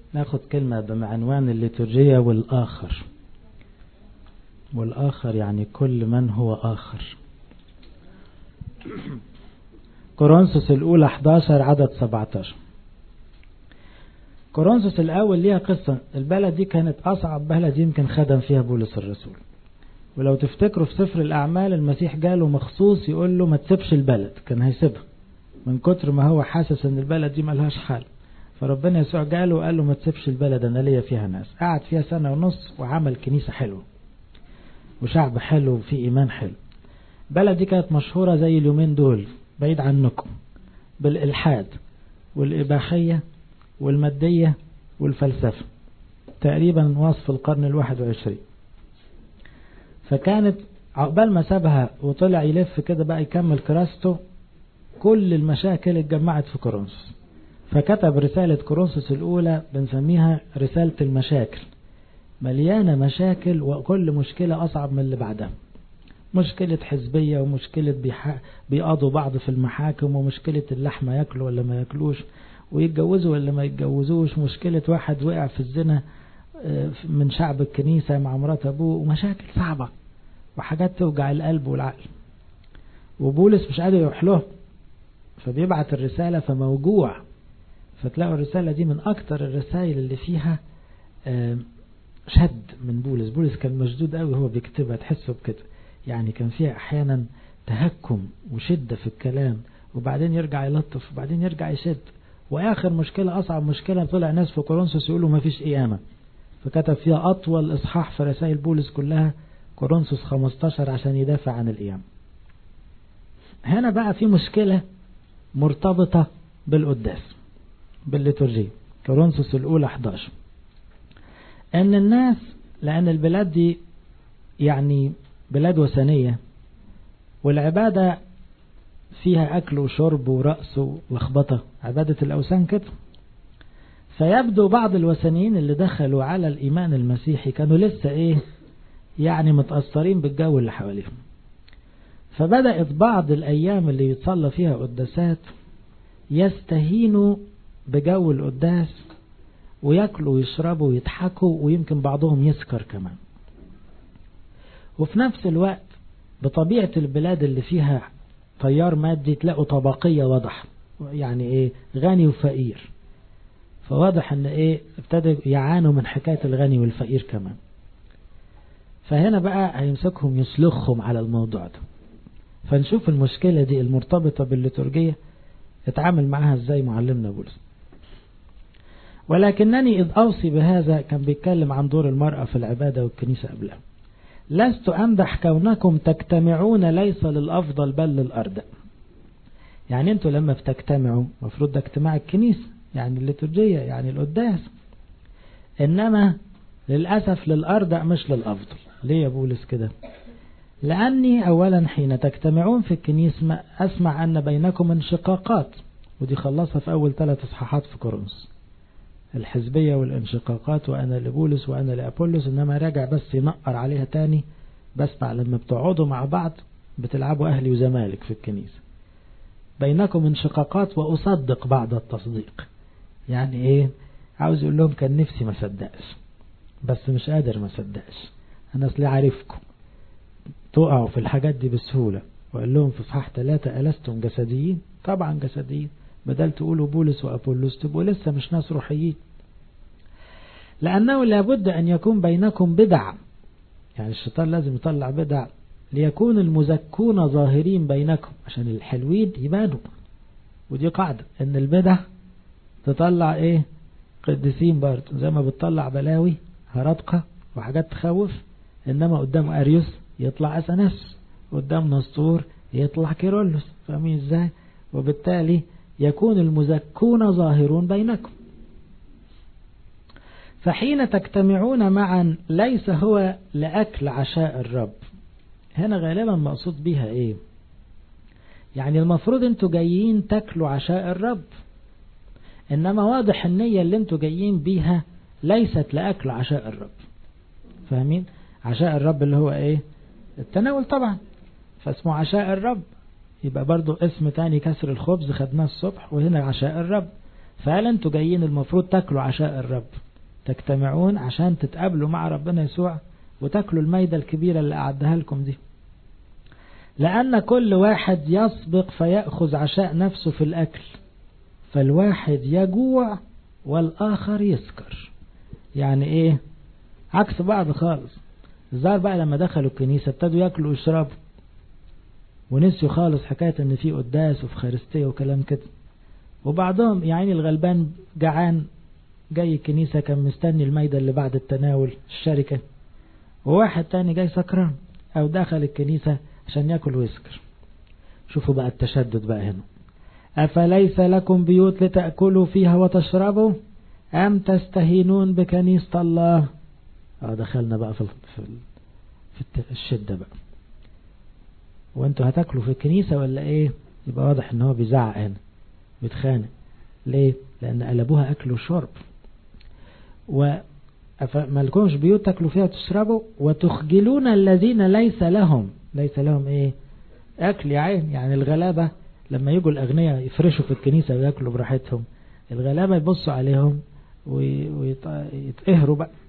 ناخد كلمة بعنوان الليتورجية والآخر والآخر يعني كل من هو آخر كورنثوس الأولى 11 عدد 17 كورنثوس الأول ليها قصة البلد دي كانت أصعب بلد يمكن خدم فيها بولس الرسول ولو تفتكروا في سفر الأعمال المسيح جاله مخصوص يقول له ما تسيبش البلد كان هيسيبها من كتر ما هو حاسس ان البلد دي ملهاش حال فربنا يسوع جاله وقال له ما تسيبش البلد انا ليا فيها ناس قعد فيها سنة ونص وعمل كنيسة حلوة وشعب حلو وفي ايمان حلو البلد دي كانت مشهورة زي اليومين دول بعيد عنكم بالالحاد والاباحية والمادية والفلسفة تقريبا وصف القرن الواحد وعشرين فكانت عقبال ما سابها وطلع يلف كده بقى يكمل كراسته كل المشاكل اتجمعت في كورنثوس فكتب رسالة كورنثوس الأولى بنسميها رسالة المشاكل مليانة مشاكل وكل مشكلة أصعب من اللي بعدها مشكلة حزبية ومشكلة بيقضوا بعض في المحاكم ومشكلة اللحمة ياكلوا ولا ما ياكلوش ويتجوزوا ولا ما يتجوزوش مشكلة واحد وقع في الزنا من شعب الكنيسة مع مرات أبوه ومشاكل صعبة وحاجات توجع القلب والعقل وبولس مش قادر يروح له فبيبعت الرسالة فموجوع فتلاقوا الرسالة دي من أكتر الرسائل اللي فيها شد من بولس بولس كان مشدود قوي هو بيكتبها تحسه بكده يعني كان فيها أحيانا تهكم وشدة في الكلام وبعدين يرجع يلطف وبعدين يرجع يشد وآخر مشكلة أصعب مشكلة طلع ناس في كورنثوس يقولوا ما فيش قيامة فكتب فيها أطول إصحاح في رسائل بولس كلها كورنثوس 15 عشان يدافع عن القيامة هنا بقى في مشكلة مرتبطة بالقداس بالليتورجية كورنثوس الأولى 11 أن الناس لأن البلاد دي يعني بلاد وثنية والعبادة فيها أكل وشرب ورقص ولخبطة عبادة الأوثان كده فيبدو بعض الوثنيين اللي دخلوا على الإيمان المسيحي كانوا لسه إيه يعني متأثرين بالجو اللي حواليهم فبدأت بعض الأيام اللي يتصلى فيها قداسات يستهينوا بجو القداس وياكلوا ويشربوا ويضحكوا ويمكن بعضهم يسكر كمان وفي نفس الوقت بطبيعة البلاد اللي فيها تيار مادي تلاقوا طبقية واضحة يعني ايه غني وفقير فواضح ان ايه ابتدوا يعانوا من حكاية الغني والفقير كمان فهنا بقى هيمسكهم يسلخهم على الموضوع ده فنشوف المشكلة دي المرتبطة بالليتورجية اتعامل معها ازاي معلمنا بولس ولكنني إذ أوصي بهذا كان بيتكلم عن دور المرأة في العبادة والكنيسة قبلها لست أمدح كونكم تجتمعون ليس للأفضل بل للأردى يعني انتوا لما بتجتمعوا مفروض ده اجتماع الكنيسة يعني الليتورجية يعني القداس إنما للأسف للأردى مش للأفضل ليه يا بولس كده لأني أولا حين تجتمعون في الكنيسة أسمع أن بينكم انشقاقات ودي خلصها في أول ثلاث إصحاحات في كورنثوس الحزبية والانشقاقات وأنا لبولس وأنا لأبولس إنما راجع بس ينقر عليها تاني بسمع لما بتقعدوا مع بعض بتلعبوا أهلي وزمالك في الكنيسة بينكم انشقاقات وأصدق بعد التصديق يعني إيه عاوز يقول لهم كان نفسي ما صدقش بس مش قادر ما صدقش أنا أصلي عارفكم تقعوا في الحاجات دي بسهولة وقال لهم في صحاح ثلاثة ألستم جسديين طبعا جسديين بدل تقولوا بولس وأبولوس تبقوا لسه مش ناس روحيين لأنه لابد أن يكون بينكم بدع يعني الشيطان لازم يطلع بدع ليكون المزكون ظاهرين بينكم عشان الحلوين يبانوا ودي قاعدة ان البدع تطلع ايه قديسين برضه زي ما بتطلع بلاوي هرطقة وحاجات تخوف انما قدام اريوس يطلع أسنس قدام نسطور يطلع كيرولوس فاهمين ازاي وبالتالي يكون المزكون ظاهرون بينكم فحين تجتمعون معا ليس هو لأكل عشاء الرب هنا غالبا مقصود بيها ايه يعني المفروض انتوا جايين تاكلوا عشاء الرب انما واضح النية اللي انتوا جايين بيها ليست لأكل عشاء الرب فاهمين عشاء الرب اللي هو ايه التناول طبعا فاسمه عشاء الرب يبقى برضو اسم تاني كسر الخبز خدناه الصبح وهنا عشاء الرب فقال انتوا جايين المفروض تاكلوا عشاء الرب تجتمعون عشان تتقابلوا مع ربنا يسوع وتاكلوا الميدة الكبيرة اللي أعدها لكم دي لأن كل واحد يسبق فيأخذ عشاء نفسه في الأكل فالواحد يجوع والآخر يسكر يعني إيه عكس بعض خالص الظاهر بقى لما دخلوا الكنيسة ابتدوا ياكلوا ويشربوا ونسيوا خالص حكاية ان في قداس وفي خارستية وكلام كده وبعضهم يعني الغلبان جعان جاي الكنيسة كان مستني الميدة اللي بعد التناول الشركة وواحد تاني جاي سكران او دخل الكنيسة عشان ياكل ويسكر شوفوا بقى التشدد بقى هنا أفليس لكم بيوت لتأكلوا فيها وتشربوا أم تستهينون بكنيسة الله اه دخلنا بقى في في, في الشدة بقى وانتوا هتاكلوا في الكنيسة ولا ايه يبقى واضح ان هو بيزعق هنا بيتخانق ليه لان قلبوها اكل وشرب و ما لكمش بيوت تاكلوا فيها وتشربوا وتخجلون الذين ليس لهم ليس لهم ايه اكل يا عين يعني الغلابة لما يجوا الاغنياء يفرشوا في الكنيسة وياكلوا براحتهم الغلابة يبصوا عليهم ويتقهروا بقى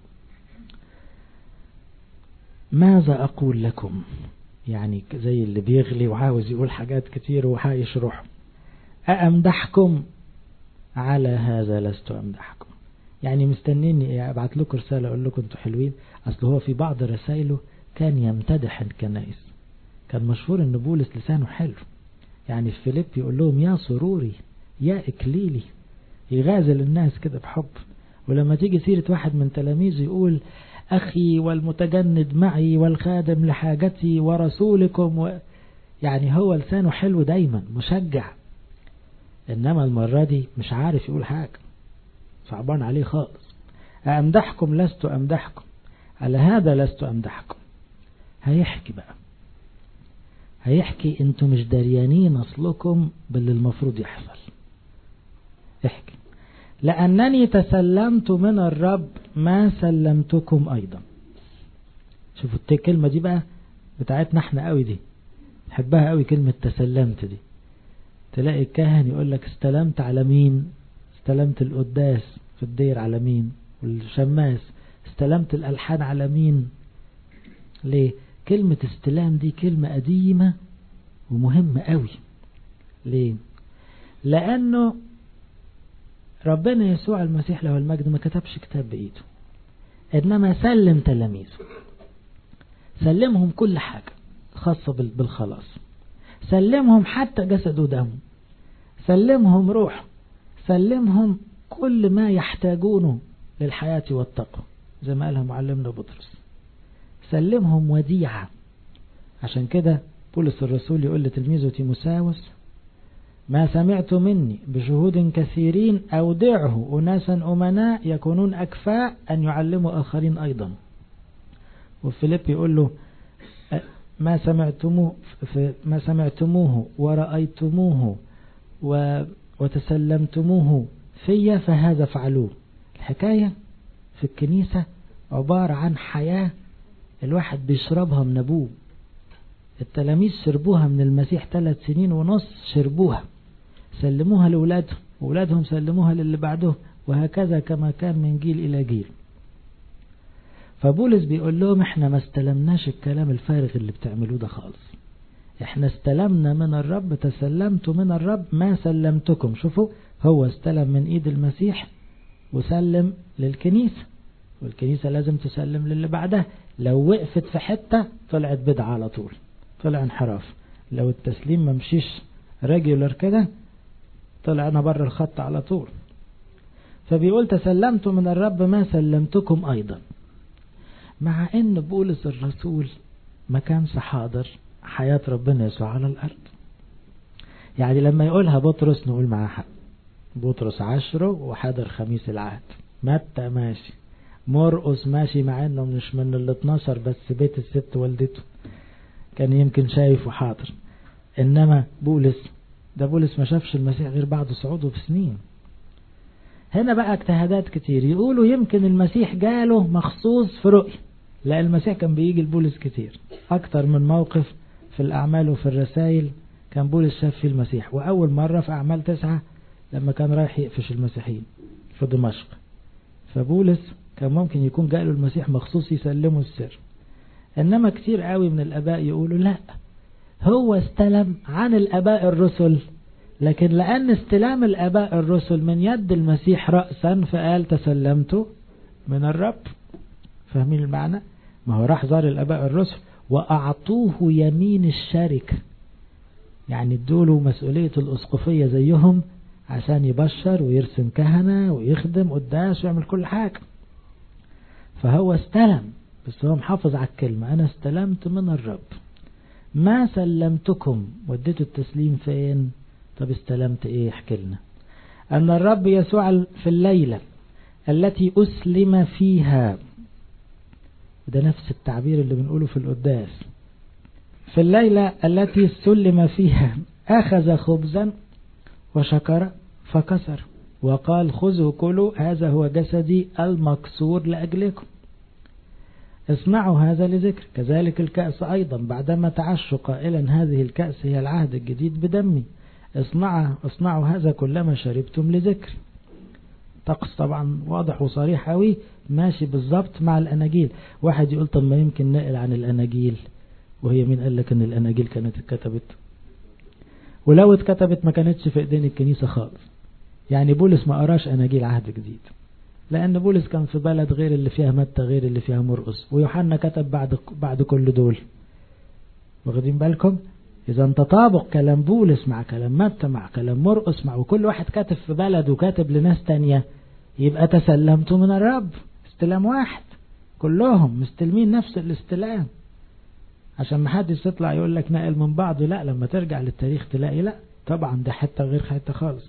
ماذا أقول لكم يعني زي اللي بيغلي وعاوز يقول حاجات كتير وهيشرح أأمدحكم على هذا لست أمدحكم يعني مستنيني ابعت لكم رسالة اقول لكم انتوا حلوين اصل هو في بعض رسائله كان يمتدح الكنائس كان مشهور ان بولس لسانه حلو يعني في فيليب يقول لهم يا سروري يا اكليلي يغازل الناس كده بحب ولما تيجي سيرة واحد من تلاميذه يقول أخي والمتجند معي والخادم لحاجتي ورسولكم و... يعني هو لسانه حلو دايما مشجع إنما المرة دي مش عارف يقول حاجة صعبان عليه خالص أمدحكم لست أمدحكم على هذا لست أمدحكم هيحكي بقى هيحكي انتوا مش دريانين اصلكم باللي المفروض يحصل احكي لأنني تسلمت من الرب ما سلمتكم أيضا شوفوا الكلمة دي بقى بتاعتنا احنا قوي دي نحبها قوي كلمة تسلمت دي تلاقي الكاهن يقول لك استلمت على مين استلمت القداس في الدير على مين والشماس استلمت الألحان على مين ليه كلمة استلام دي كلمة قديمة ومهمة قوي ليه لأنه ربنا يسوع المسيح له المجد ما كتبش كتاب بإيده إنما سلم تلاميذه سلمهم كل حاجة خاصة بالخلاص سلمهم حتى جسد ودم سلمهم روح سلمهم كل ما يحتاجونه للحياة والتقوى زي ما قالها معلمنا بطرس سلمهم وديعة عشان كده بولس الرسول يقول لتلميذه تيموساوس ما سمعت مني بشهود كثيرين أودعه أناسا أمناء يكونون أكفاء أن يعلموا آخرين أيضا وفيليب يقول له ما سمعتموه ما سمعتموه ورأيتموه وتسلمتموه في فهذا فعلوه الحكاية في الكنيسة عبارة عن حياة الواحد بيشربها من أبوه التلاميذ شربوها من المسيح ثلاث سنين ونص شربوها سلموها لأولادهم وأولادهم سلموها للي بعده وهكذا كما كان من جيل إلى جيل فبولس بيقول لهم احنا ما استلمناش الكلام الفارغ اللي بتعملوه ده خالص احنا استلمنا من الرب تسلمت من الرب ما سلمتكم شوفوا هو استلم من ايد المسيح وسلم للكنيسة والكنيسة لازم تسلم للي بعدها لو وقفت في حتة طلعت بدعة على طول طلع انحراف لو التسليم ما مشيش ريجولر كده طلعنا بره الخط على طول فبيقول تسلمت من الرب ما سلمتكم أيضا مع ان بولس الرسول ما كانش حاضر حياة ربنا يسوع على الأرض يعني لما يقولها بطرس نقول معاه حق بطرس عشره وحاضر خميس العهد متى ماشي مرقس ماشي مع انه مش من ال 12 بس بيت الست والدته كان يمكن شايف وحاضر انما بولس ده بولس ما شافش المسيح غير بعد صعوده بسنين هنا بقى اجتهادات كتير يقولوا يمكن المسيح جاله مخصوص في رؤية لا المسيح كان بيجي لبولس كتير اكتر من موقف في الاعمال وفي الرسائل كان بولس شاف فيه المسيح واول مرة في اعمال تسعة لما كان رايح يقفش المسيحيين في دمشق فبولس كان ممكن يكون جاء له المسيح مخصوص يسلمه السر إنما كتير قوي من الآباء يقولوا لا هو استلم عن الآباء الرسل لكن لأن استلام الآباء الرسل من يد المسيح رأسا فقال تسلمت من الرب فاهمين المعنى ما هو راح زار الآباء الرسل وأعطوه يمين الشركة يعني ادوله مسؤولية الأسقفية زيهم عشان يبشر ويرسم كهنة ويخدم قداس ويعمل كل حاجة فهو استلم بس هو محافظ على الكلمة أنا استلمت من الرب ما سلمتكم وديتوا التسليم فين طب استلمت ايه احكي لنا أن الرب يسوع في الليلة التي أسلم فيها وده نفس التعبير اللي بنقوله في القداس في الليلة التي سلم فيها أخذ خبزا وشكر فكسر وقال خذوا كلوا هذا هو جسدي المكسور لأجلكم اسمعوا هذا لذكر كذلك الكأس أيضا بعدما تعشوا قائلا هذه الكأس هي العهد الجديد بدمي اصنعوا, اصنعوا هذا كلما شربتم لذكر طقس طبعا واضح وصريح قوي ماشي بالظبط مع الأناجيل واحد يقول طب ما يمكن نقل عن الأناجيل وهي مين قال لك ان الأناجيل كانت اتكتبت ولو اتكتبت ما كانتش في ايدين الكنيسة خالص يعني بولس ما قراش أناجيل عهد جديد لأن بولس كان في بلد غير اللي فيها متى غير اللي فيها مرقس ويوحنا كتب بعد بعد كل دول واخدين بالكم إذا تطابق كلام بولس مع كلام متى مع كلام مرقس مع وكل واحد كاتب في بلد وكاتب لناس تانية يبقى تسلمتوا من الرب استلام واحد كلهم مستلمين نفس الاستلام عشان ما حدش يطلع يقول لك نقل من بعضه لا لما ترجع للتاريخ تلاقي لا طبعا ده حتة غير حتة خالص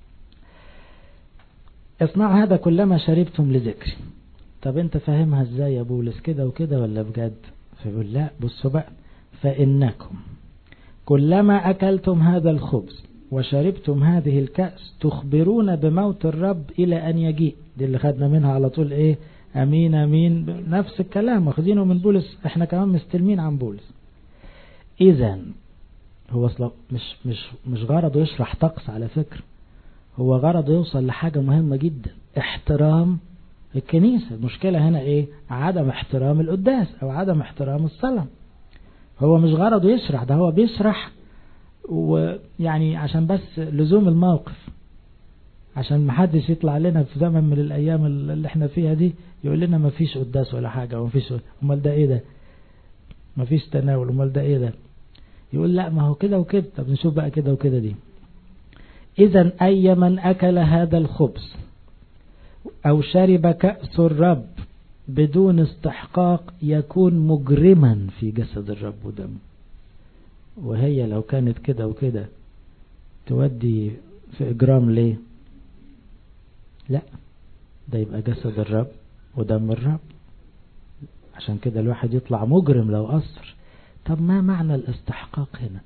اصنعوا هذا كلما شربتم لذكري طب انت فاهمها ازاي يا بولس كده وكده ولا بجد فيقول لا بصوا بقى فإنكم كلما أكلتم هذا الخبز وشربتم هذه الكأس تخبرون بموت الرب إلى أن يجيء دي اللي خدنا منها على طول إيه أمين أمين نفس الكلام واخدينه من بولس احنا كمان مستلمين عن بولس إذا هو اصلا مش مش مش غرضه يشرح طقس على فكرة هو غرضه يوصل لحاجة مهمة جدا احترام الكنيسة المشكلة هنا ايه عدم احترام القداس او عدم احترام الصلاة هو مش غرضه يشرح ده هو بيشرح ويعني عشان بس لزوم الموقف عشان محدش يطلع لنا في زمن من الايام اللي احنا فيها دي يقول لنا ما فيش قداس ولا حاجة وما فيش امال ده ايه ده ما فيش تناول امال ده ايه ده يقول لا ما هو كده وكده طب نشوف بقى كده وكده دي إذا أي من أكل هذا الخبز أو شرب كأس الرب بدون استحقاق يكون مجرما في جسد الرب ودمه وهي لو كانت كده وكده تودي في إجرام ليه لا ده يبقى جسد الرب ودم الرب عشان كده الواحد يطلع مجرم لو أثر طب ما معنى الاستحقاق هنا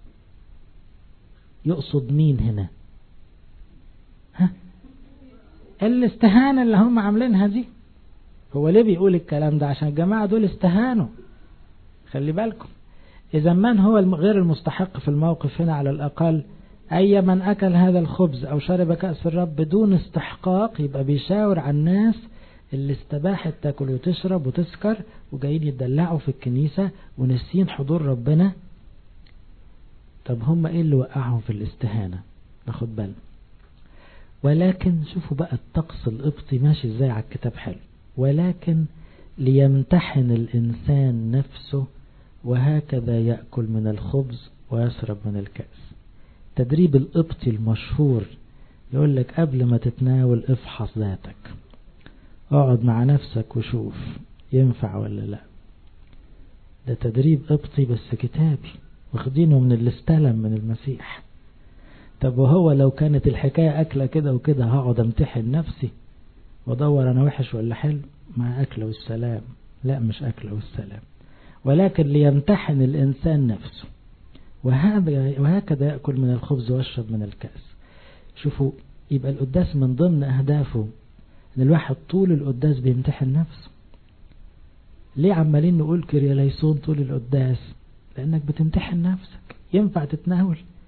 يقصد مين هنا ها الاستهانة اللي هم عاملينها دي هو ليه بيقول الكلام ده عشان الجماعة دول استهانوا خلي بالكم إذا من هو غير المستحق في الموقف هنا على الأقل أي من أكل هذا الخبز أو شرب كأس الرب بدون استحقاق يبقى بيشاور على الناس اللي استباحت تاكل وتشرب وتسكر وجايين يتدلعوا في الكنيسة ونسين حضور ربنا طب هم ايه اللي وقعهم في الاستهانة ناخد بالنا ولكن شوفوا بقى الطقس القبطي ماشي ازاي على الكتاب حلو ولكن ليمتحن الإنسان نفسه وهكذا يأكل من الخبز ويشرب من الكأس تدريب القبطي المشهور يقول لك قبل ما تتناول افحص ذاتك اقعد مع نفسك وشوف ينفع ولا لا ده تدريب قبطي بس كتابي واخدينه من اللي استلم من المسيح طب وهو لو كانت الحكاية أكلة كده وكده هقعد امتحن نفسي وادور أنا وحش ولا حلو مع أكله والسلام لا مش أكله والسلام ولكن ليمتحن الإنسان نفسه وهذا وهكذا يأكل من الخبز ويشرب من الكأس شوفوا يبقى القداس من ضمن أهدافه إن الواحد طول القداس بيمتحن نفسه ليه عمالين نقول كرياليسون طول القداس لأنك بتمتحن نفسك ينفع تتناول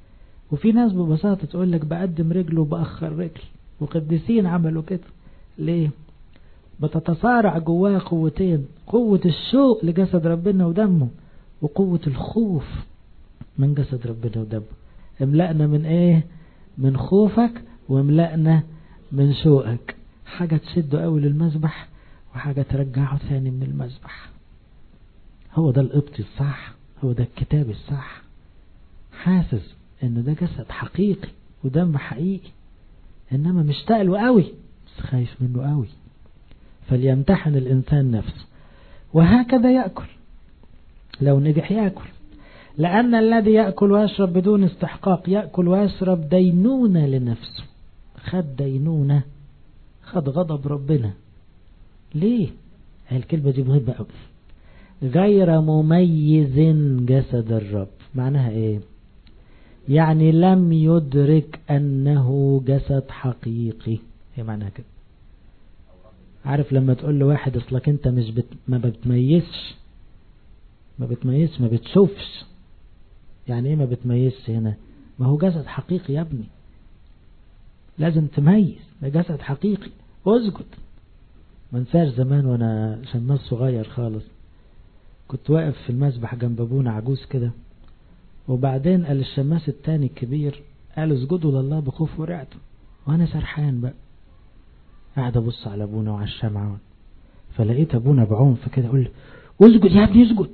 وفي ناس ببساطة تقول لك بقدم رجل وبأخر رجل وقديسين عملوا كده ليه بتتصارع جواه قوتين قوة الشوق لجسد ربنا ودمه وقوة الخوف من جسد ربنا ودمه املأنا من ايه من خوفك واملأنا من شوقك حاجة تشده قوي للمذبح وحاجة ترجعه ثاني من المذبح هو ده القبطي الصح هو ده الكتاب الصح حاسس ان ده جسد حقيقي ودم حقيقي انما مشتاق له قوي بس خايف منه قوي فليمتحن الانسان نفسه وهكذا يأكل لو نجح يأكل لأن الذي يأكل ويشرب بدون استحقاق يأكل ويشرب دينونة لنفسه خد دينونة خد غضب ربنا ليه الكلمة دي مهمة قوي غير مميز جسد الرب معناها ايه يعني لم يدرك انه جسد حقيقي ايه معناها كده عارف لما تقول لواحد اصلك انت مش بت... ما بتميزش ما بتميزش ما بتشوفش يعني ايه ما بتميزش هنا ما هو جسد حقيقي يا ابني لازم تميز ده جسد حقيقي اسجد ما انساش زمان وانا شماس صغير خالص كنت واقف في المسبح جنب ابونا عجوز كده وبعدين قال الشماس التاني الكبير قال اسجدوا لله بخوف ورعته وانا سرحان بقى قاعد ابص على ابونا وعلى الشمعة فلقيت ابونا بعنف كده يقول اسجد يا ابني اسجد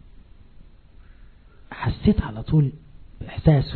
حسيت على طول باحساسه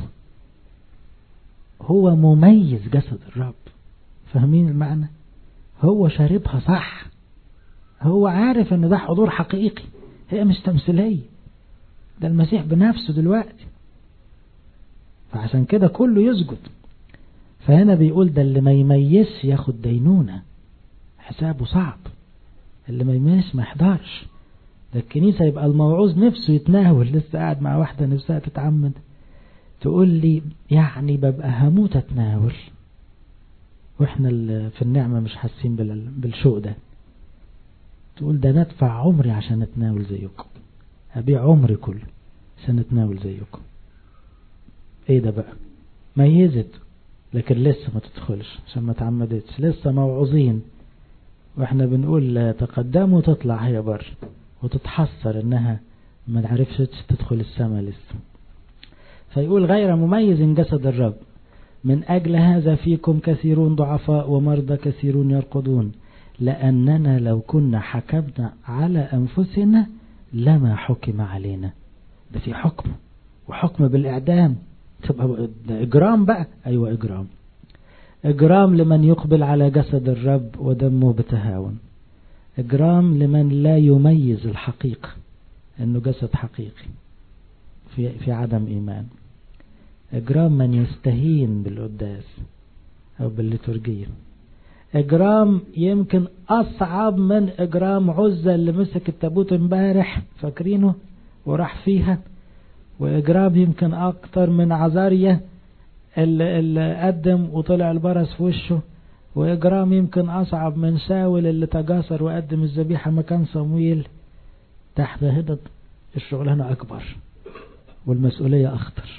هو مميز جسد الرب فاهمين المعنى هو شاربها صح هو عارف ان ده حضور حقيقي هي مش تمثيلية ده المسيح بنفسه دلوقتي فعشان كده كله يسجد فهنا بيقول ده اللي ما يميزش ياخد دينونة حسابه صعب اللي ما يميزش ما يحضرش ده الكنيسة يبقى الموعوظ نفسه يتناول لسه قاعد مع واحدة نفسها تتعمد تقول لي يعني ببقى هموت اتناول واحنا في النعمة مش حاسين بالشوق ده تقول ده ندفع عمري عشان اتناول زيكم ابيع عمري كله عشان اتناول زيكم ايه ده بقى ميزت لكن لسه ما تدخلش عشان ما تعمدتش لسه موعوظين واحنا بنقول تقدموا وتطلع هي بر وتتحسر انها ما تعرفش تدخل السماء لسه فيقول غير مميز جسد الرب من أجل هذا فيكم كثيرون ضعفاء ومرضى كثيرون يرقدون لأننا لو كنا حكمنا على أنفسنا لما حكم علينا ده في حكم وحكم بالإعدام تبقى ده إجرام بقى أيوة إجرام إجرام لمن يقبل على جسد الرب ودمه بتهاون إجرام لمن لا يميز الحقيقة أنه جسد حقيقي في, في عدم إيمان إجرام من يستهين بالقداس أو بالليتورجية إجرام يمكن أصعب من إجرام عزة اللي مسك التابوت امبارح فاكرينه وراح فيها وإجرام يمكن أكتر من عزارية اللي, اللي قدم وطلع البرس في وشه وإجرام يمكن أصعب من ساول اللي تجاسر وقدم الذبيحة مكان صمويل تحت هدد الشغلانة أكبر والمسؤولية أخطر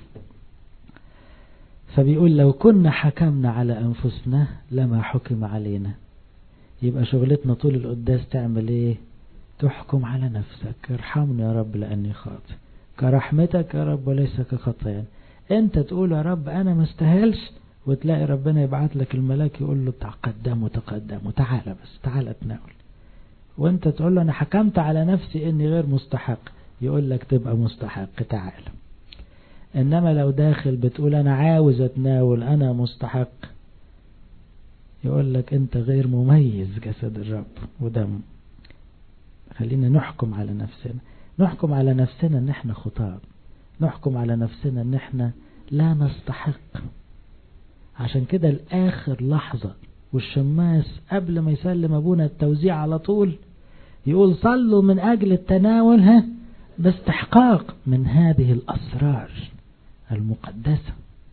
فبيقول لو كنا حكمنا على أنفسنا لما حكم علينا يبقى شغلتنا طول القداس تعمل ايه تحكم على نفسك ارحمني يا رب لأني خاطئ كرحمتك يا رب وليس كخطيان انت تقول يا رب انا ما استاهلش وتلاقي ربنا يبعت لك الملاك يقول له تقدم وتقدم وتعالى بس تعالى تناول وانت تقول له انا حكمت على نفسي اني غير مستحق يقول لك تبقى مستحق تعالى انما لو داخل بتقول انا عاوز اتناول انا مستحق يقول لك انت غير مميز جسد الرب ودم خلينا نحكم على نفسنا نحكم على نفسنا ان احنا خطاب نحكم على نفسنا ان احنا لا نستحق عشان كده الاخر لحظة والشماس قبل ما يسلم ابونا التوزيع على طول يقول صلوا من اجل التناول ها باستحقاق من هذه الاسرار المقدسة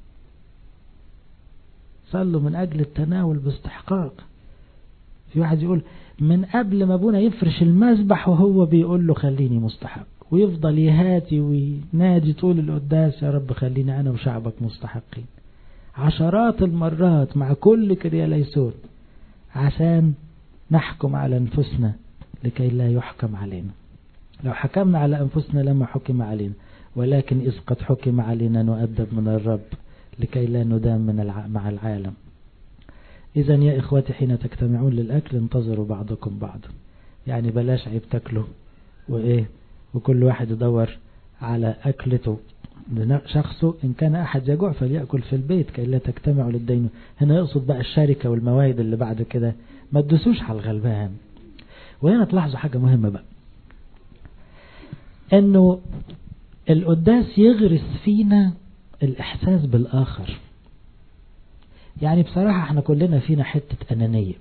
صلوا من أجل التناول باستحقاق في واحد يقول من قبل ما ابونا يفرش المذبح وهو بيقول له خليني مستحق ويفضل يهاتي وينادي طول القداس يا رب خليني أنا وشعبك مستحقين عشرات المرات مع كل كرياليسون عشان نحكم على أنفسنا لكي لا يحكم علينا لو حكمنا على أنفسنا لما حكم علينا ولكن إذ قد حكم علينا نؤدب من الرب لكي لا ندام من الع... مع العالم إذا يا إخوتي حين تجتمعون للأكل انتظروا بعضكم بعضا يعني بلاش عيب تاكلوا وإيه وكل واحد يدور على أكلته شخصه إن كان أحد يجوع فليأكل في البيت كي لا تجتمعوا للدين هنا يقصد بقى الشركة والموائد اللي بعد كده ما تدوسوش على الغلبان وهنا تلاحظوا حاجة مهمة بقى انه القداس يغرس فينا الاحساس بالاخر يعني بصراحة احنا كلنا فينا حتة انانية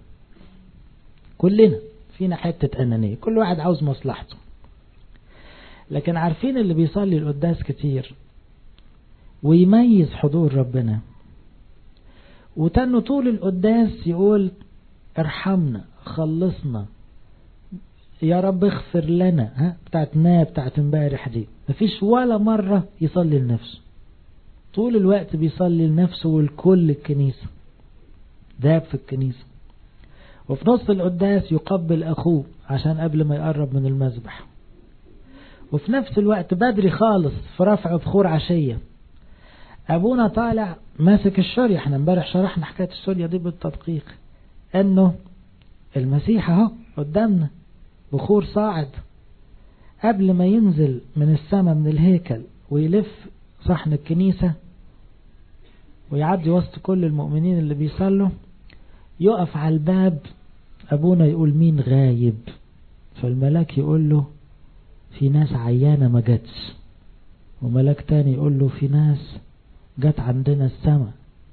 كلنا فينا حتة انانية كل واحد عاوز مصلحته لكن عارفين اللي بيصلي القداس كتير ويميز حضور ربنا وتنه طول القداس يقول ارحمنا خلصنا يا رب اغفر لنا ها بتاعت ما بتاعت امبارح دي مفيش ولا مرة يصلي لنفسه طول الوقت بيصلي لنفسه والكل الكنيسة ذاب في الكنيسة وفي نص القداس يقبل أخوه عشان قبل ما يقرب من المذبح وفي نفس الوقت بدري خالص في رفع بخور عشية أبونا طالع ماسك الشرية احنا امبارح شرحنا حكاية الشرية دي بالتدقيق انه المسيح اهو قدامنا بخور صاعد قبل ما ينزل من السماء من الهيكل ويلف صحن الكنيسة ويعدي وسط كل المؤمنين اللي بيصلوا يقف على الباب أبونا يقول مين غايب فالملاك يقول له في ناس عيانة ما جاتش وملاك تاني يقول له في ناس جت عندنا السماء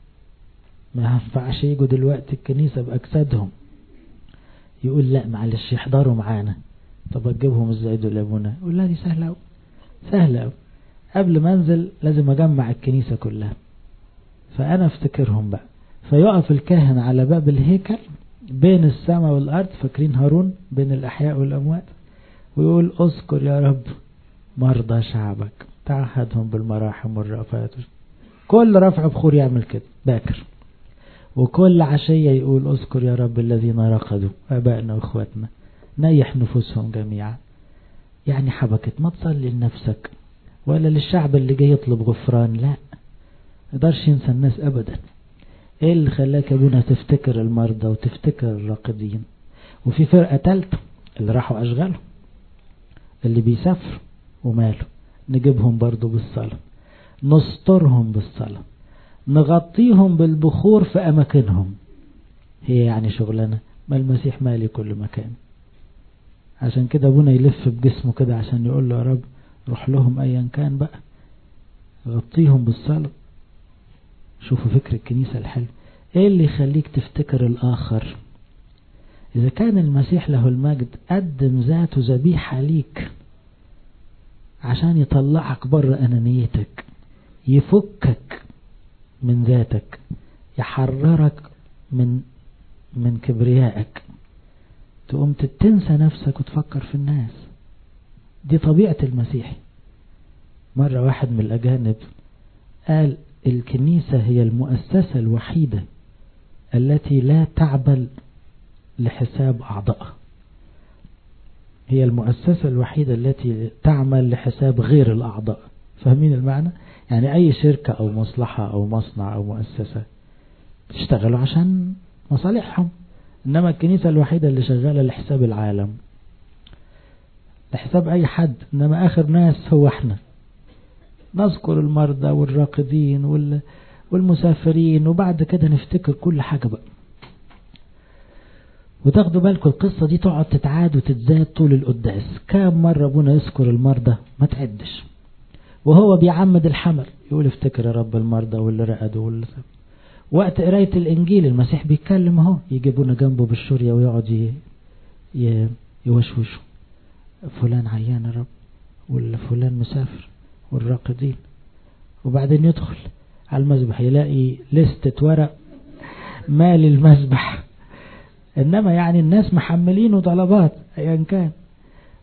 ما ينفعش يجوا دلوقتي الكنيسة بأجسادهم يقول لا معلش يحضروا معانا طب اجيبهم ازاي دول يا ابونا يقول لا دي سهلة قوي سهلة قوي قبل ما انزل لازم اجمع الكنيسة كلها فانا افتكرهم بقى فيقف الكاهن على باب الهيكل بين السماء والارض فاكرين هارون بين الاحياء والاموات ويقول اذكر يا رب مرضى شعبك تعهدهم بالمراحم والرأفات كل رفع بخور يعمل كده باكر وكل عشية يقول اذكر يا رب الذين رقدوا أبائنا وإخواتنا نيح نفوسهم جميعا يعني حبكت ما تصلي لنفسك ولا للشعب اللي جاي يطلب غفران لا مقدرش ينسى الناس أبدا ايه اللي خلاك ابونا تفتكر المرضى وتفتكر الراقدين وفي فرقة تالتة اللي راحوا أشغالهم اللي بيسافروا وماله نجيبهم برضو بالصلاة نسترهم بالصلاة نغطيهم بالبخور في أماكنهم هي يعني شغلنا ما المسيح مالي كل مكان عشان كده ابونا يلف بجسمه كده عشان يقول له يا رب روح لهم ايا كان بقى غطيهم بالصلاة شوفوا فكر الكنيسة الحلو ايه اللي يخليك تفتكر الاخر اذا كان المسيح له المجد قدم ذاته ذبيحة ليك عشان يطلعك بره انانيتك يفكك من ذاتك يحررك من من كبريائك تقوم تنسى نفسك وتفكر في الناس دي طبيعة المسيح مرة واحد من الأجانب قال الكنيسة هي المؤسسة الوحيدة التي لا تعبل لحساب أعضائها هي المؤسسة الوحيدة التي تعمل لحساب غير الأعضاء فاهمين المعنى؟ يعني أي شركة أو مصلحة أو مصنع أو مؤسسة تشتغلوا عشان مصالحهم إنما الكنيسة الوحيدة اللي شغالة لحساب العالم لحساب أي حد إنما آخر ناس هو إحنا نذكر المرضى والراقدين وال... والمسافرين وبعد كده نفتكر كل حاجة بقى وتاخدوا بالكم القصة دي تقعد تتعاد وتتزاد طول القداس كام مرة ابونا يذكر المرضى ما تعدش وهو بيعمد الحمل يقول افتكر يا رب المرضى واللي رقدوا واللي سب. وقت قراية الإنجيل المسيح بيتكلم اهو يجيبونا جنبه بالشورية ويقعد ي... ي... يوشوشه فلان عيان يا رب ولا فلان مسافر والراقدين وبعدين يدخل على المذبح يلاقي لستة ورق مال المذبح انما يعني الناس محملينه طلبات ايا كان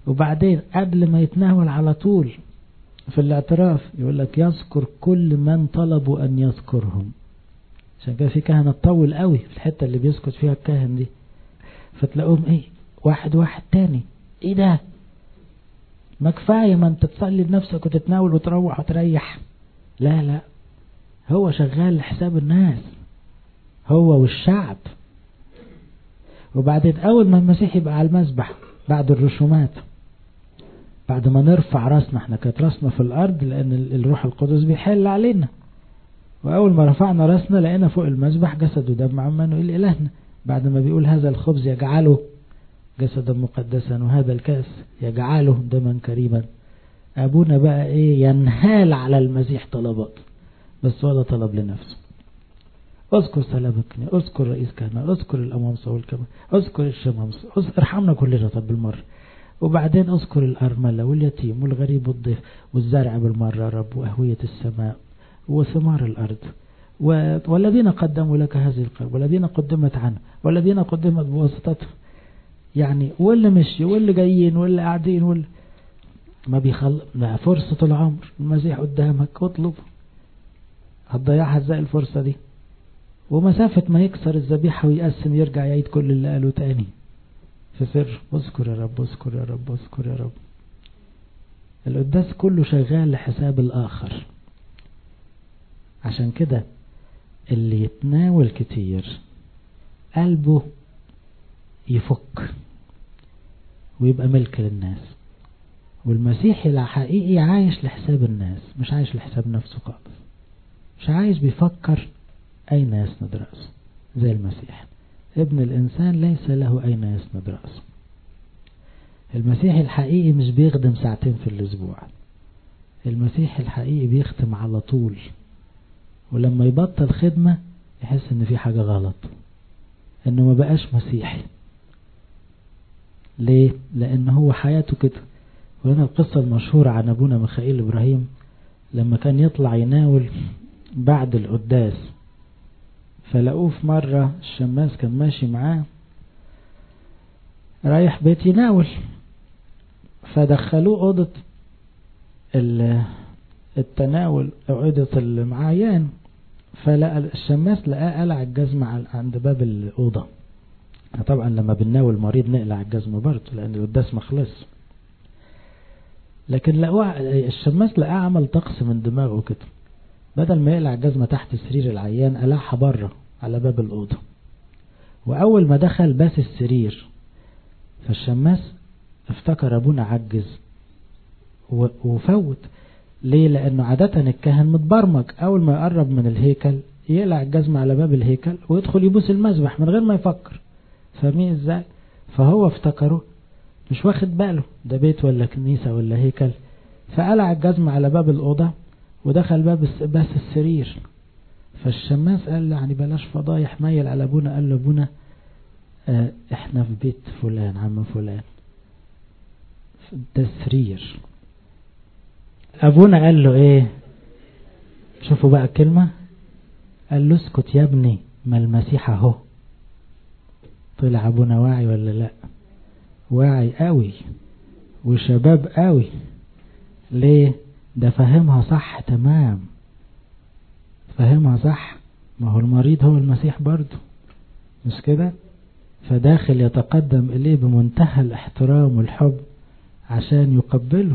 وبعدين قبل ما يتناول على طول في الاعتراف يقول لك يذكر كل من طلبوا أن يذكرهم عشان كده في كهنة تطول قوي في الحتة اللي بيسكت فيها الكاهن دي فتلاقوهم ايه واحد واحد تاني ايه ده ما كفاية ما انت تصلي بنفسك وتتناول وتروح وتريح لا لا هو شغال لحساب الناس هو والشعب وبعدين اول ما المسيح يبقى على المسبح بعد الرسومات بعد ما نرفع راسنا احنا كانت راسنا في الارض لان الروح القدس بيحل علينا واول ما رفعنا راسنا لقينا فوق المسبح جسد ودم عمانوئيل الهنا بعد ما بيقول هذا الخبز يجعله جسدا مقدسا وهذا الكاس يجعله دما كريما ابونا بقى ايه ينهال على المسيح طلبات بس ولا طلب لنفسه اذكر سلامكني اذكر رئيس كهنة اذكر الامامسة والكمان اذكر الشمامسة ارحمنا كلنا طب بالمرة وبعدين اذكر الارملة واليتيم والغريب والضيف والزرع بالمرة يا رب واهوية السماء وثمار الارض والذين قدموا لك هذه القرب والذين قدمت عنه والذين قدمت بواسطته يعني واللي مشي واللي جايين واللي قاعدين واللي ما بيخل ما فرصة العمر المسيح قدامك اطلب هتضيعها ازاي الفرصة دي ومسافة ما يكسر الذبيحة ويقسم يرجع يعيد كل اللي قاله تاني في سر اذكر يا رب اذكر يا رب اذكر يا رب القداس كله شغال لحساب الآخر عشان كده اللي يتناول كتير قلبه يفك ويبقى ملك للناس والمسيحي الحقيقي عايش لحساب الناس مش عايش لحساب نفسه خالص مش عايش بيفكر أين يسند رأسه زي المسيح ابن الإنسان ليس له أين يسند رأسه المسيحي الحقيقي مش بيخدم ساعتين في الأسبوع المسيحي الحقيقي بيختم على طول ولما يبطل خدمة يحس ان في حاجة غلط انه ما بقاش مسيحي ليه لان هو حياته كده وهنا القصة المشهورة عن ابونا ميخائيل ابراهيم لما كان يطلع يناول بعد القداس فلقوه في مرة الشماس كان ماشي معاه رايح بيت يناول فدخلوه أوضة التناول أوضة المعايان فلقى الشماس لقاه قلع الجزمة عند باب الأوضة طبعا لما بنناول مريض نقلع الجزمة برضه لأن القداس مخلص لكن لقوه الشماس لقاه عمل طقس من دماغه كده بدل ما يقلع الجزمة تحت سرير العيان قلعها بره على باب الأوضة وأول ما دخل باس السرير فالشماس افتكر أبونا عجز وفوت ليه لأنه عادة الكهن متبرمج أول ما يقرب من الهيكل يقلع الجزمة على باب الهيكل ويدخل يبوس المذبح من غير ما يفكر فاهمين ازاي فهو افتكره مش واخد باله ده بيت ولا كنيسة ولا هيكل فقلع الجزمة على باب الأوضة ودخل باب باس السرير فالشماس قال يعني بلاش فضايح ميل على ابونا قال له ابونا اه احنا في بيت فلان عم فلان ده السرير ابونا قال له ايه شوفوا بقى الكلمة قال له اسكت يا ابني ما المسيح اهو طلع ابونا واعي ولا لا واعي قوي وشباب قوي ليه ده فهمها صح تمام فهمها صح ما هو المريض هو المسيح برضه مش كده فداخل يتقدم إليه بمنتهى الاحترام والحب عشان يقبله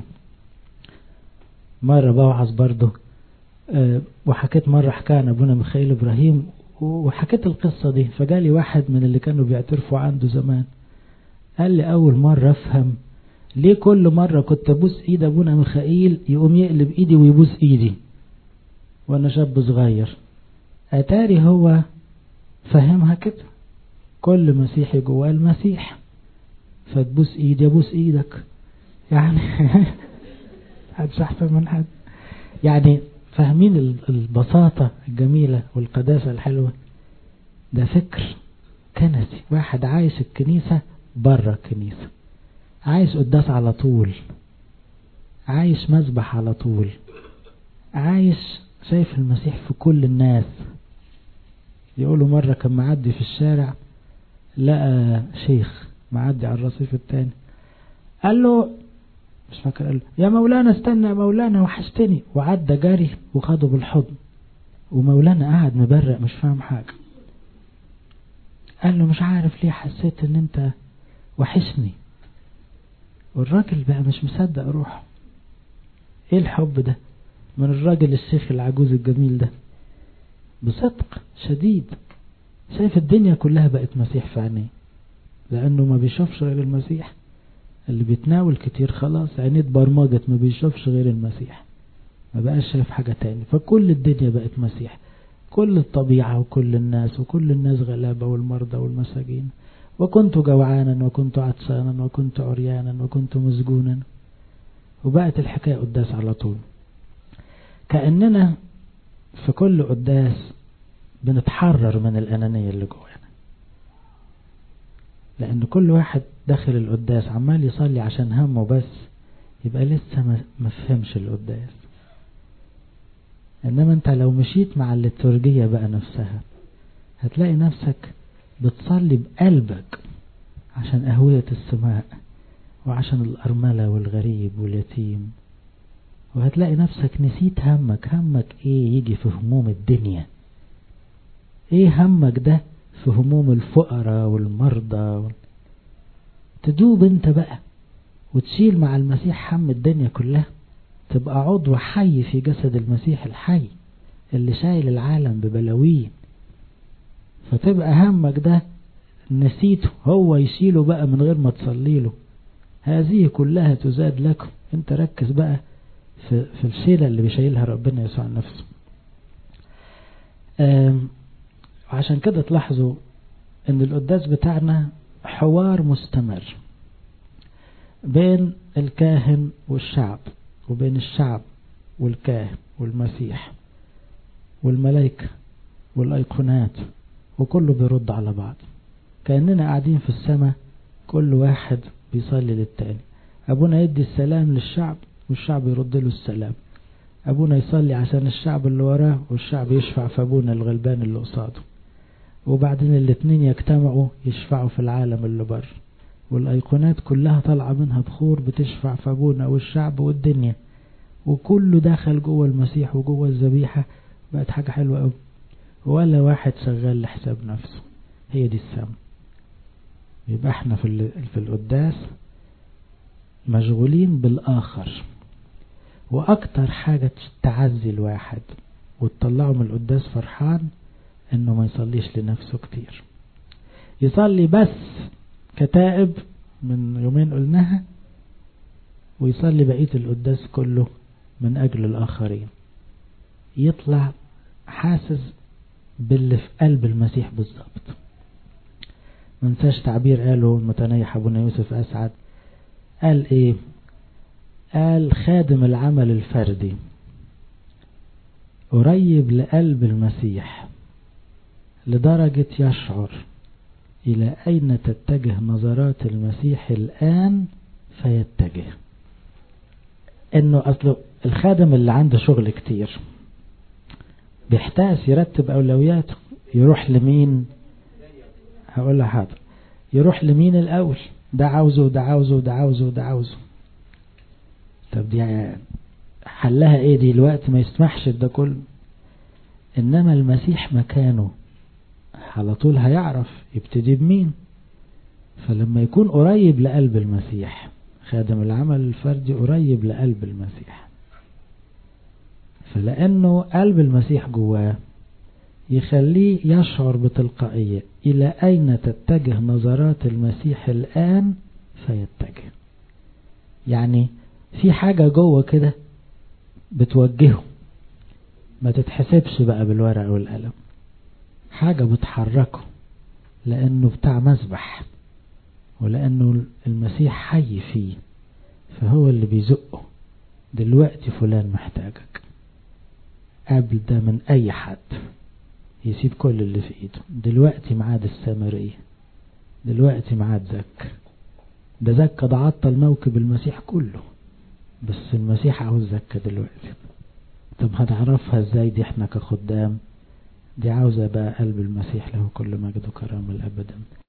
مرة بوعظ برضه أه وحكيت مرة حكاية عن أبونا ميخائيل إبراهيم وحكيت القصة دي فجالي واحد من اللي كانوا بيعترفوا عنده زمان قال لي أول مرة أفهم ليه كل مرة كنت أبوس إيد أبونا ميخائيل يقوم يقلب إيدي ويبوس إيدي وأنا شاب صغير أتاري هو فهمها كده كل مسيحي جواه المسيح فتبوس إيدي أبوس إيدك يعني محدش أحسن من حد يعني فاهمين البساطة الجميلة والقداسة الحلوة ده فكر كنسي واحد عايش الكنيسة بره الكنيسة عايش قداس على طول عايش مذبح على طول عايش شايف المسيح في كل الناس يقولوا مرة كان معدي في الشارع لقى شيخ معدي على الرصيف التاني قال له مش فاكر قال له يا مولانا استنى يا مولانا وحشتني وعدى جري وخده بالحضن ومولانا قاعد مبرق مش فاهم حاجة قال له مش عارف ليه حسيت ان انت وحشني والراجل بقى مش مصدق روحه ايه الحب ده من الراجل الشيخ العجوز الجميل ده بصدق شديد شايف الدنيا كلها بقت مسيح في عينيه لانه ما بيشوفش غير المسيح اللي بيتناول كتير خلاص عينيه اتبرمجت ما بيشوفش غير المسيح ما بقاش شايف حاجة تاني فكل الدنيا بقت مسيح كل الطبيعة وكل الناس وكل الناس غلابة والمرضى والمساجين وكنت جوعانا وكنت عطشانا وكنت عريانا وكنت مسجونا وبقت الحكاية قداس على طول كأننا في كل قداس بنتحرر من الأنانية اللي جوانا لأن كل واحد داخل القداس عمال يصلي عشان همه بس يبقى لسه ما فهمش القداس إنما أنت لو مشيت مع الليتورجية بقى نفسها هتلاقي نفسك بتصلي بقلبك عشان أهوية السماء وعشان الأرملة والغريب واليتيم وهتلاقي نفسك نسيت همك همك ايه يجي في هموم الدنيا ايه همك ده في هموم الفقراء والمرضى وال... تدوب انت بقى وتشيل مع المسيح هم الدنيا كلها تبقى عضو حي في جسد المسيح الحي اللي شايل العالم ببلاويه فتبقى همك ده نسيته هو يشيله بقى من غير ما تصلي له هذه كلها تزاد لكم انت ركز بقى في, في الشيلة اللي بيشيلها ربنا يسوع نفسه وعشان كده تلاحظوا ان القداس بتاعنا حوار مستمر بين الكاهن والشعب وبين الشعب والكاهن والمسيح والملائكة والأيقونات وكله بيرد على بعض كأننا قاعدين في السماء كل واحد بيصلي للتاني أبونا يدي السلام للشعب والشعب يرد له السلام أبونا يصلي عشان الشعب اللي وراه والشعب يشفع في أبونا الغلبان اللي قصاده وبعدين الاتنين يجتمعوا يشفعوا في العالم اللي بره والأيقونات كلها طالعة منها بخور بتشفع في أبونا والشعب والدنيا وكله دخل جوه المسيح وجوه الذبيحة بقت حاجة حلوة قوي ولا واحد شغال لحساب نفسه هي دي السما يبقى احنا في في القداس مشغولين بالآخر وأكتر حاجة تعزي الواحد وتطلعه من القداس فرحان انه ما يصليش لنفسه كتير يصلي بس كتائب من يومين قلناها ويصلي بقية القداس كله من أجل الآخرين يطلع حاسس باللي في قلب المسيح بالظبط منساش تعبير قاله المتنيح أبونا يوسف أسعد قال إيه قال خادم العمل الفردي قريب لقلب المسيح لدرجة يشعر إلى أين تتجه نظرات المسيح الآن فيتجه إنه أصله الخادم اللي عنده شغل كتير بيحتاس يرتب أولوياته يروح لمين هقول له حاضر يروح لمين الأول ده عاوزه وده عاوزه وده عاوزه وده عاوزه طب دي حلها ايه دي الوقت ما يسمحش ده كله انما المسيح مكانه على طول هيعرف يبتدي بمين فلما يكون قريب لقلب المسيح خادم العمل الفردي قريب لقلب المسيح فلأنه قلب المسيح جواه يخليه يشعر بتلقائية إلى أين تتجه نظرات المسيح الآن فيتجه يعني في حاجة جوه كده بتوجهه ما تتحسبش بقى بالورق والقلم حاجة بتحركه لأنه بتاع مسبح ولأنه المسيح حي فيه فهو اللي بيزقه دلوقتي فلان محتاجك قبل ده من أي حد يسيب كل اللي في ايده دلوقتي معاد السامرية دلوقتي معاد زك ده زكا ده عطل موكب المسيح كله بس المسيح عاوز زكا دلوقتي طب هنعرفها ازاي دي احنا كخدام دي عاوزة بقى قلب المسيح له كل مجد وكرامة الأبدا